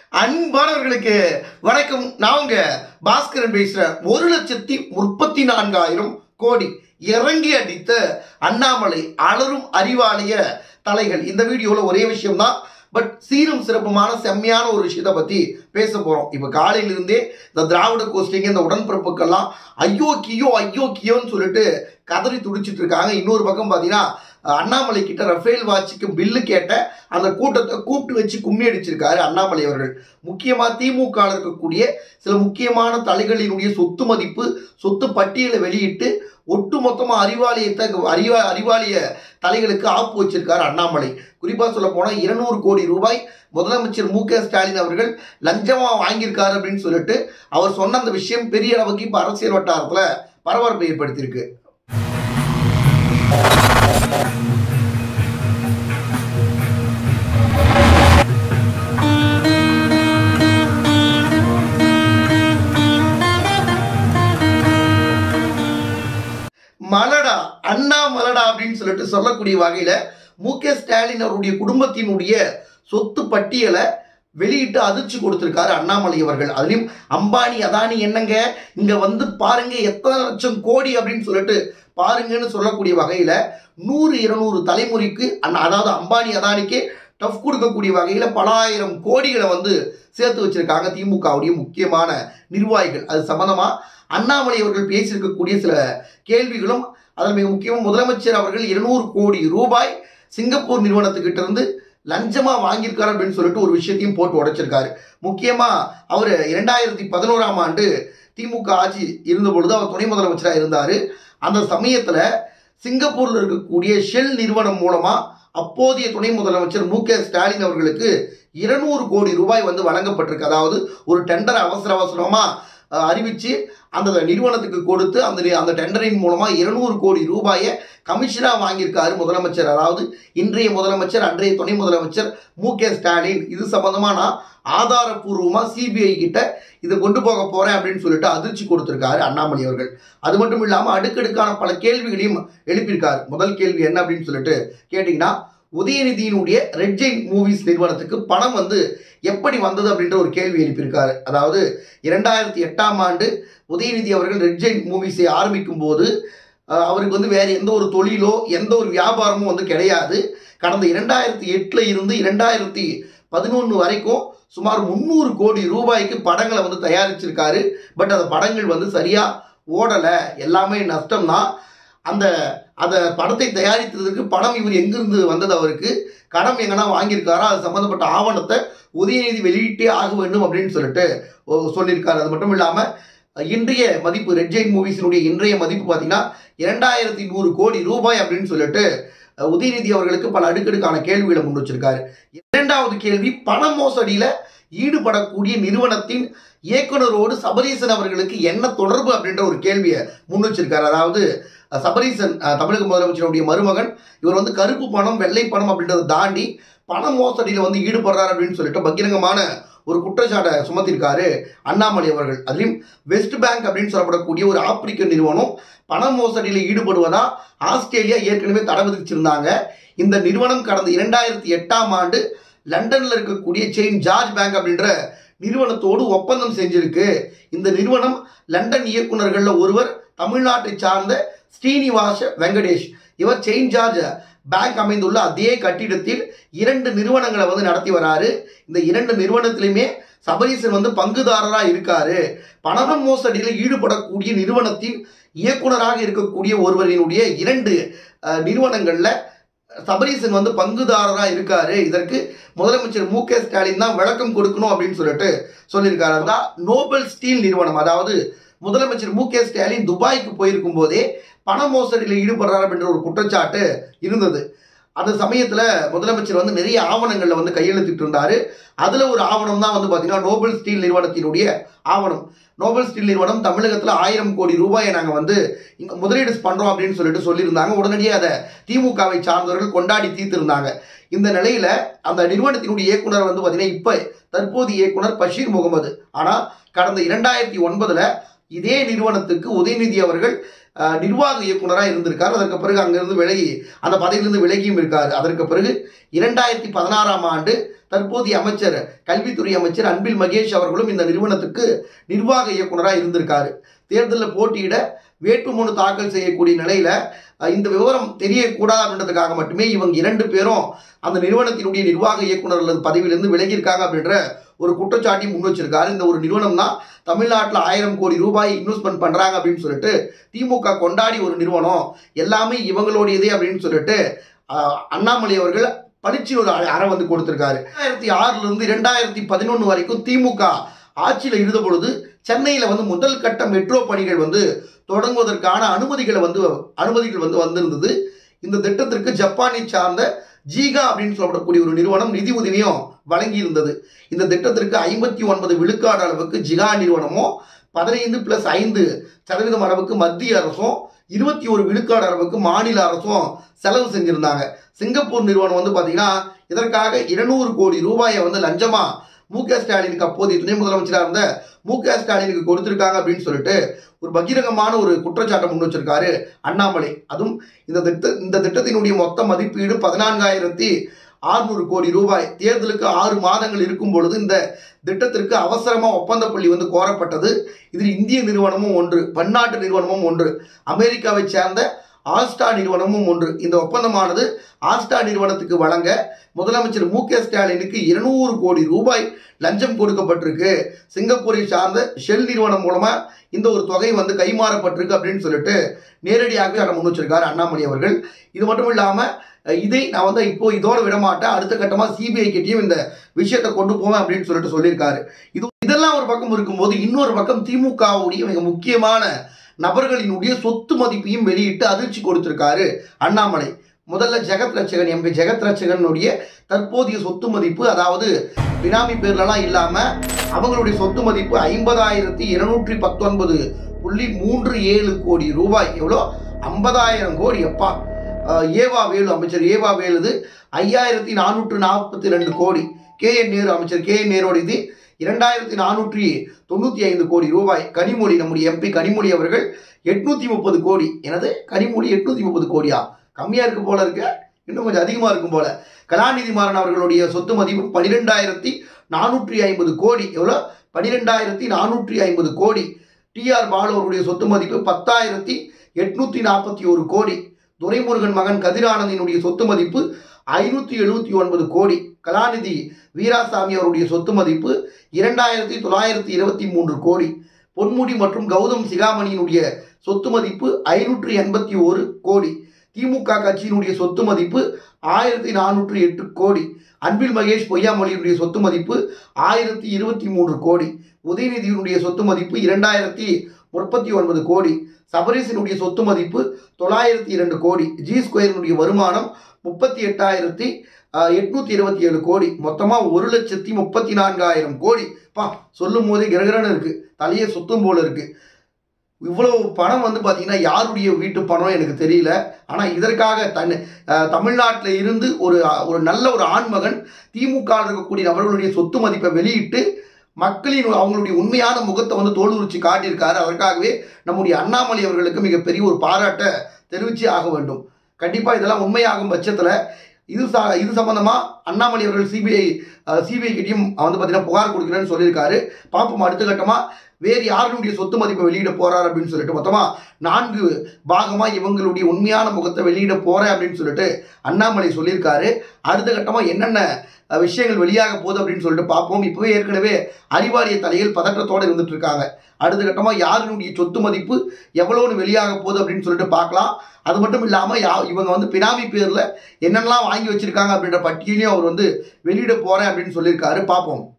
அன்பானவர்களுக்கு வணக்கம் நான் உங்க பாஸ்கரன் பேசுறேன் ஒரு லட்சத்தி முப்பத்தி நான்காயிரம் கோடி இறங்கி அடித்த அண்ணாமலை அலரும் அறிவாலய தலைகள் இந்த வீடியோல ஒரே விஷயம் தான் பட் சீரும் சிறப்புமான செம்மையான ஒரு விஷயத்தை பத்தி பேச போறோம் இப்ப காலையில இருந்தே இந்த திராவிட கோஷ்டிங்க இந்த உடன்பிறப்புக்கெல்லாம் ஐயோ கியோ ஐயோ கியோன்னு சொல்லிட்டு கதறி துடிச்சிட்டு இருக்காங்க இன்னொரு பக்கம் பாத்தீங்கன்னா அண்ணாமலை கிட்ட ரஃபேல் வாட்சிக்கு பில்லு கேட்ட அந்த கூட்டத்தை கூப்பிட்டு வச்சு கும்மி அடிச்சிருக்காரு அண்ணாமலை அவர்கள் முக்கியமா திமுக ல இருக்கக்கூடிய சில முக்கியமான தலைகளினுடைய சொத்து மதிப்பு சொத்து பட்டியலை வெளியிட்டு ஒட்டுமொத்தமா அறிவாலயத்தை அறிவா அறிவாலய தலைகளுக்கு ஆப்பு வச்சிருக்காரு அண்ணாமலை குறிப்பா சொல்ல போனா இருநூறு கோடி ரூபாய் முதலமைச்சர் மு க ஸ்டாலின் அவர்கள் லஞ்சமா வாங்கியிருக்காரு அப்படின்னு சொல்லிட்டு அவர் சொன்ன அந்த விஷயம் பெரிய அளவுக்கு இப்ப அரசியல் வட்டாரத்துல பரபரப்பை ஏற்படுத்தியிருக்கு மலடா அண்ணா மலடா அப்படின்னு சொல்லிட்டு சொல்லக்கூடிய வகையில மு க ஸ்டாலின் அவருடைய குடும்பத்தினுடைய சொத்து பட்டியலை வெளியிட்டு அதிர்ச்சி கொடுத்திருக்காரு அண்ணாமலை அவர்கள் அதுலயும் அம்பானி அதானி என்னங்க இங்க வந்து பாருங்க எத்தனை லட்சம் கோடி அப்படின்னு சொல்லிட்டு பாருங்கன்னு சொல்லக்கூடிய வகையில நூறு இருநூறு தலைமுறைக்கு அண்ணா அதாவது அம்பானி அதானிக்கே டஃப் கொடுக்கக்கூடிய வகையில பல ஆயிரம் கோடிகளை வந்து சேர்த்து வச்சிருக்காங்க திமுகவுடைய முக்கியமான நிர்வாகிகள் அது சம்பந்தமா அண்ணாமலை அவர்கள் பேசியிருக்கக்கூடிய சில கேள்விகளும் அதில் மிக முக்கியமாக முதலமைச்சர் அவர்கள் இருநூறு கோடி ரூபாய் சிங்கப்பூர் நிறுவனத்துக்கிட்ட இருந்து லஞ்சமா வாங்கியிருக்காரு அப்படின்னு சொல்லிட்டு ஒரு விஷயத்தையும் போட்டு உடைச்சிருக்காரு முக்கியமா அவர் இரண்டாயிரத்தி பதினோராம் ஆண்டு திமுக ஆட்சி இருந்த பொழுது அவர் துணை முதலமைச்சராக இருந்தார் அந்த சமயத்தில் சிங்கப்பூரில் இருக்கக்கூடிய ஷெல் நிறுவனம் மூலமா அப்போதைய துணை முதலமைச்சர் மு க ஸ்டாலின் அவர்களுக்கு இருநூறு கோடி ரூபாய் வந்து வழங்கப்பட்டிருக்கு அதாவது ஒரு டெண்டர் அவசர அவசரமா அஹ், அறிவிச்சு அந்த நிறுவனத்துக்கு கொடுத்து அந்த நி- அந்த டெண்டரின் மூலமா இருநூறு கோடி ரூபாயை கமிஷனா வாங்கியிருக்காரு முதலமைச்சர் அதாவது இன்றைய முதலமைச்சர் அன்றைய துணை முதலமைச்சர் மு க ஸ்டாலின் இது சம்பந்தமா நான் ஆதாரப்பூர்வமா சிபிஐ கிட்ட இதை கொண்டு போக போறேன் அப்படின்னு சொல்லிட்டு அதிர்ச்சி கொடுத்திருக்காரு அண்ணாமலை அவர்கள் அது மட்டும் இல்லாம அடுக்கடுக்கான பல கேள்விகளையும் எழுப்பியிருக்காரு முதல் கேள்வி என்ன அப்படின்னு சொல்லிட்டு கேட்டீங்கன்னா உதயநிதியினுடைய ரெட் ஜெயின் மூவிஸ் நிறுவனத்துக்கு பணம் வந்து எப்படி வந்தது அப்படின்ற ஒரு கேள்வி எழுப்பியிருக்காரு அதாவது இரண்டாயிரத்தி எட்டாம் ஆண்டு உதயநிதி அவர்கள் ரெட் ஜெயின் மூவிஸை ஆரம்பிக்கும் போது அஹ், அவருக்கு வந்து வேற எந்த ஒரு தொழிலோ எந்த ஒரு வியாபாரமும் வந்து கிடையாது கடந்த இரண்டாயிரத்தி எட்டுல இருந்து இரண்டாயிரத்தி பதினொன்று வரைக்கும் சுமார் முந்நூறு கோடி ரூபாய்க்கு படங்களை வந்து தயாரிச்சிருக்காரு பட் அந்த படங்கள் வந்து சரியா ஓடலை எல்லாமே நஷ்டம்தான் அந்த அந்த படத்தை தயாரித்ததுக்கு பணம் இவர் எங்கிருந்து வந்தது அவருக்கு கடன் எங்கன்னா வாங்கியிருக்காரா அது சம்மந்தப்பட்ட ஆவணத்தை உதயநிதி வெளியிட்டே ஆக வேண்டும் அப்படின்னு சொல்லிட்டு ஓ- சொல்லியிருக்காரு அது மட்டும் இல்லாமல் இன்றைய மதிப்பு ரெட் ஜெயின் மூவிஸினுடைய இன்றைய மதிப்பு பார்த்தீங்கன்னா இரண்டாயிரத்தி நூறு கோடி ரூபாய் அப்படின்னு சொல்லிட்டு அஹ், உதயநிதி அவர்களுக்கு பல அடுக்கடுக்கான கேள்விகளை முன் வச்சிருக்காரு இரண்டாவது கேள்வி பண மோசடியில ஈடுபடக்கூடிய நிறுவனத்தின் இயக்குனரோடு சபரீசன் அவர்களுக்கு என்ன தொடர்பு அப்படின்ற ஒரு கேள்வியை முன் வச்சிருக்காரு அதாவது அஹ், சபரீசன் அஹ், தமிழக முதலமைச்சருடைய மருமகன் இவர் வந்து கருப்பு பணம் வெள்ளை பணம் அப்படின்றத தாண்டி பண மோசடியில வந்து ஈடுபடுறாரு அப்படின்னு சொல்லிட்டு பகிரங்கமான ஒரு குற்றச்சாட்டை சுமத்திருக்காரு அண்ணாமலை அவர்கள் அதுலயும் வெஸ்ட் பேங்க் அப்படின்னு சொல்லப்படக்கூடிய ஒரு ஆப்பிரிக்க நிறுவனம் பண மோசடியில் ஈடுபடுவதா ஆஸ்திரேலியா ஏற்கனவே தடை விதிச்சிருந்தாங்க இந்த நிறுவனம் கடந்த இரண்டாயிரத்தி எட்டாம் ஆண்டு லண்டன்ல இருக்கக்கூடிய செயின் ஜார்ஜ் பேங்க் அப்படின்ற நிறுவனத்தோடு ஒப்பந்தம் செஞ்சிருக்கு இந்த நிறுவனம் லண்டன் இயக்குனர்கள்ல ஒருவர் தமிழ்நாட்டை சார்ந்த ஸ்ரீனிவாச வெங்கடேஷ் இவர் செயின் ஜார்ஜ் பேங்க் அமைந்துள்ள அதே கட்டிடத்தில் இரண்டு நிறுவனங்களை வந்து நடத்தி வராரு இந்த இரண்டு நிறுவனத்திலுமே சபரீசன் வந்து பங்குதாரரா இருக்காரு பண மோசடியில் ஈடுபடக்கூடிய நிறுவனத்தின் இயக்குனராக இருக்கக்கூடிய ஒருவரினுடைய இரண்டு அஹ், நிறுவனங்கள்ல சபரீசன் வந்து பங்குதாரரா இருக்காரு இதற்கு முதலமைச்சர் மு க ஸ்டாலின் தான் விளக்கம் கொடுக்கணும் அப்படின்னு சொல்லிட்டு சொல்லியிருக்காரு அதான் நோபல் ஸ்டீல் நிறுவனம் அதாவது முதலமைச்சர் மு க ஸ்டாலின் துபாய்க்கு போயிருக்கும் போதே பண மோசடியில் ஈடுபடுறார் அப்படின்ற ஒரு குற்றச்சாட்டு இருந்தது அந்த சமயத்துல முதலமைச்சர் வந்து நிறைய ஆவணங்கள்ல வந்து கையெழுத்திட்டு இருந்தாரு அதுல ஒரு ஆவணம் தான் வந்து பாத்தீங்கன்னா நோபல் ஸ்டீல் நிறுவனத்தினுடைய ஆவணம் நோபல் ஸ்டீல் நிறுவனம் தமிழகத்துல ஆயிரம் கோடி ரூபாயை நாங்க வந்து இங்க முதலீடு பண்றோம் அப்படின்னு சொல்லிட்டு சொல்லியிருந்தாங்க உடனடியாக அதை திமுகவை சார்ந்தவர்கள் கொண்டாடி தீர்த்திருந்தாங்க இந்த நிலையில அந்த நிறுவனத்தினுடைய இயக்குனர் வந்து பாத்தீங்கன்னா இப்ப தற்போதைய இயக்குனர் பஷீர் முகமது ஆனா கடந்த இரண்டாயிரத்தி ஒன்பதுல இதே நிறுவனத்துக்கு உதயநிதி அவர்கள் அஹ், நிர்வாக இயக்குனராக இருந்திருக்கார் அதற்கு பிறகு அங்கிருந்து விலகி அந்த பதவியிலிருந்து விலகியும் இருக்கார் அதற்கு பிறகு இரண்டாயிரத்தி பதினாறாம் ஆண்டு தற்போதைய அமைச்சர் கல்வித்துறை அமைச்சர் அன்பில் மகேஷ் அவர்களும் இந்த நிறுவனத்துக்கு நிர்வாக இயக்குனராக இருந்திருக்காரு தேர்தலில் போட்டியிட வேட்புமனு தாக்கல் செய்யக்கூடிய நிலையில அஹ், இந்த விவரம் தெரியக்கூடாது அப்படின்றதுக்காக மட்டுமே இவங்க இரண்டு பேரும் அந்த நிறுவனத்தினுடைய நிர்வாக இயக்குனர் அல்லது பதவியிலிருந்து விலகியிருக்காங்க அப்படின்ற ஒரு குற்றச்சாட்டையும் முன் வச்சிருக்காரு இந்த ஒரு நிறுவனம் தான் தமிழ்நாட்டில் ஆயிரம் கோடி ரூபாய் இன்வெஸ்ட்மெண்ட் பண்றாங்க அப்படின்னு சொல்லிட்டு திமுக கொண்டாடி ஒரு நிறுவனம் எல்லாமே இவங்களுடையதே அப்படின்னு சொல்லிட்டு அஹ், அண்ணாமலை அவர்கள் பளிச்சு ஒரு அ- அறை வந்து கொடுத்திருக்காரு ரெண்டாயிரத்தி ஆறுல இருந்து இரண்டாயிரத்தி பதினொன்று வரைக்கும் திமுக ஆட்சியில் இருந்த பொழுது சென்னையில் வந்து முதல் கட்ட மெட்ரோ பணிகள் வந்து தொடங்குவதற்கான அனுமதிகளை வந்து அனுமதிகள் வந்து வந்திருந்தது இந்த திட்டத்திற்கு ஜப்பானை சார்ந்த ஜீகா அப்படின்னு சொல்லப்படக்கூடிய ஒரு நிறுவனம் நிதி உதவியும் வழங்கி இருந்தது இந்த திட்டத்திற்கு ஐம்பத்தி ஒன்பது விழுக்காடு அளவுக்கு ஜிகா நிறுவனமும் பதினைந்து பிளஸ் ஐந்து சதவீதம் அளவுக்கு மத்திய அரசும் இருபத்தி ஒரு விழுக்காடு அளவுக்கு மாநில அரசும் செலவு செஞ்சிருந்தாங்க சிங்கப்பூர் நிறுவனம் வந்து பார்த்தீங்கன்னா இதற்காக இருநூறு கோடி ரூபாயை வந்து லஞ்சமா மு க ஸ்டாலினுக்கு அப்போதைய துணை முதலமைச்சராக இருந்த மு க ஸ்டாலினுக்கு கொடுத்திருக்காங்க அப்படின்னு சொல்லிட்டு ஒரு பகிரங்கமான ஒரு குற்றச்சாட்டை முன் வச்சிருக்காரு அண்ணாமலை அதுவும் இந்த திட்ட இந்த திட்டத்தினுடைய மொத்த மதிப்பீடு பதினான்காயிரத்தி ஆறுநூறு கோடி ரூபாய் தேர்தலுக்கு ஆறு மாதங்கள் இருக்கும் பொழுது இந்த திட்டத்திற்கு அவசரமா ஒப்பந்த புள்ளி வந்து கோரப்பட்டது இதில் இந்திய நிறுவனமும் ஒன்று பன்னாட்டு நிறுவனமும் ஒன்று அமெரிக்காவை சேர்ந்த ஆல்ஸ்டா நிறுவனமும் ஒன்று இந்த ஒப்பந்தமானது ஆல்ஸ்டா நிறுவனத்துக்கு வழங்க முதலமைச்சர் மு க ஸ்டாலினுக்கு இருநூறு கோடி ரூபாய் லஞ்சம் கொடுக்கப்பட்டிருக்கு சிங்கப்பூரை சார்ந்த ஷெல் நிறுவனம் மூலமா இந்த ஒரு தொகை வந்து கைமாறப்பட்டிருக்கு அப்படின்னு சொல்லிட்டு நேரடியாகவே அதை முன் வச்சிருக்காரு அண்ணாமலை அவர்கள் இது மட்டும் இல்லாம அஹ், இதை நான் வந்து இப்போ இதோட விட மாட்டேன் அடுத்த கட்டமா சிபிஐ கிட்டயும் இந்த விஷயத்தை கொண்டு போவேன் அப்படின்னு சொல்லிட்டு சொல்லியிருக்காரு இது இதெல்லாம் ஒரு பக்கம் இருக்கும்போது இன்னொரு பக்கம் திமுகவுடைய மிக முக்கியமான நபர்களினுடைய சொத்து மதிப்பையும் வெளியிட்டு அதிர்ச்சி கொடுத்திருக்காரு அண்ணாமலை முதல்ல ஜெகத் ரட்சகன் எம்பி ஜெகத் ரட்சகனுடைய தற்போதைய சொத்து மதிப்பு அதாவது பினாமி பேர்லலாம் இல்லாம அவங்களுடைய சொத்து மதிப்பு ஐம்பதாயிரத்தி இருநூற்றி பத்தொன்பது புள்ளி மூன்று ஏழு கோடி ரூபாய் எவ்வளோ ஐம்பதாயிரம் கோடி அப்பா அஹ், ஏவா வேலு அமைச்சர் ஏவா வேலுது ஐயாயிரத்தி நானூற்று நாற்பத்தி ரெண்டு கோடி கே என் நேரு அமைச்சர் கே என் நேரோட இது இரண்டாயிரத்தி நானூற்றி தொண்ணூற்றி ஐந்து கோடி ரூபாய் கனிமொழி நம்முடைய எம்பி கனிமொழி அவர்கள் எட்நூத்தி முப்பது கோடி எனது கனிமொழி எட்நூத்தி முப்பது கோடியா கம்மியா இருக்கு போல இருக்கு இன்னும் கொஞ்சம் அதிகமா இருக்கும் போல கலாநிதி மாறன் அவர்களுடைய சொத்து மதிப்பு பனிரெண்டாயிரத்தி நானூற்றி ஐம்பது கோடி எவ்வளோ பனிரெண்டாயிரத்தி நானூற்றி ஐம்பது கோடி டிஆர் பாலு அவருடைய சொத்து மதிப்பு பத்தாயிரத்தி எட்நூத்தி நாற்பத்தி ஒரு கோடி துரைமுருகன் மகன் கதிரானந்தினுடைய சொத்து மதிப்பு ஐநூற்றி எழுபத்தி ஒன்பது கோடி கலாநிதி வீராசாமி அவருடைய சொத்து மதிப்பு இரண்டாயிரத்தி தொள்ளாயிரத்தி இருபத்தி மூன்று கோடி பொன்முடி மற்றும் கௌதம் சிகாமணியினுடைய சொத்து மதிப்பு ஐநூற்றி எண்பத்தி ஒரு கோடி திமுக கட்சியினுடைய சொத்து மதிப்பு ஆயிரத்தி நானூற்றி எட்டு கோடி அன்பில் மகேஷ் பொய்யாமொழியினுடைய சொத்து மதிப்பு ஆயிரத்தி இருபத்தி மூன்று கோடி உதயநிதியினுடைய சொத்து மதிப்பு இரண்டாயிரத்தி முப்பத்தி ஒன்பது கோடி சபரீசனுடைய சொத்து மதிப்பு தொள்ளாயிரத்தி இரண்டு கோடி ஜி ஸ்கொயரினுடைய வருமானம் முப்பத்தி எட்டாயிரத்தி எட்நூத்தி இருபத்தி ஏழு கோடி மொத்தமா ஒரு லட்சத்தி முப்பத்தி நான்காயிரம் கோடி பா சொல்லும் போதே கிரகரன்னு இருக்கு தலையை சுத்தும் போல இருக்கு இவ்வளவு பணம் வந்து பார்த்தீங்கன்னா யாருடைய வீட்டு பணம் எனக்கு தெரியல ஆனால் இதற்காக தன் தமிழ்நாட்டில் இருந்து ஒரு ஒரு நல்ல ஒரு ஆண்மகன் திமுக இருக்கக்கூடிய நபர்களுடைய சொத்து மதிப்பை வெளியிட்டு மக்களின் அவங்களுடைய உண்மையான முகத்தை வந்து தோலுரிச்சு காட்டியிருக்காரு அதற்காகவே நம்முடைய அண்ணாமலை அவர்களுக்கு மிகப்பெரிய ஒரு பாராட்டை தெரிவிச்சே ஆக வேண்டும் கண்டிப்பாக இதெல்லாம் உண்மையாகும் பட்சத்தில் இது சா இது சம்பந்தமாக அண்ணாமலை அவர்கள் சிபிஐ சிபிஐ கிட்டையும் வந்து பார்த்தீங்கன்னா புகார் கொடுக்குறேன்னு சொல்லியிருக்காரு பார்ப்போம் அடுத்த கட்டமாக வேறு யாருடைய சொத்து மதிப்பை வெளியிட போறார் அப்படின்னு சொல்லிட்டு மொத்தமாக நான்கு பாகமாக இவங்களுடைய உண்மையான முகத்தை வெளியிட போறேன் அப்படின்னு சொல்லிட்டு அண்ணாமலை சொல்லியிருக்காரு அடுத்த கட்டமாக என்னென்ன அஹ், விஷயங்கள் வெளியாக போகுது அப்படின்னு சொல்லிட்டு பார்ப்போம் இப்போவே ஏற்கனவே அறிவாலய தலையில் பதற்றத்தோடு இருந்துட்டு இருக்காங்க அடுத்த கட்டமாக யாருடைய சொத்து மதிப்பு எவ்வளோன்னு வெளியாக போகுது அப்படின்னு சொல்லிட்டு பார்க்கலாம் அது மட்டும் இல்லாமல் யா இவங்க வந்து பினாமி பேரில் என்னென்னலாம் வாங்கி வச்சிருக்காங்க அப்படின்ற பட்டியலையும் அவர் வந்து வெளியிட போகிறேன் அப்படின்னு சொல்லியிருக்காரு பார்ப்போம்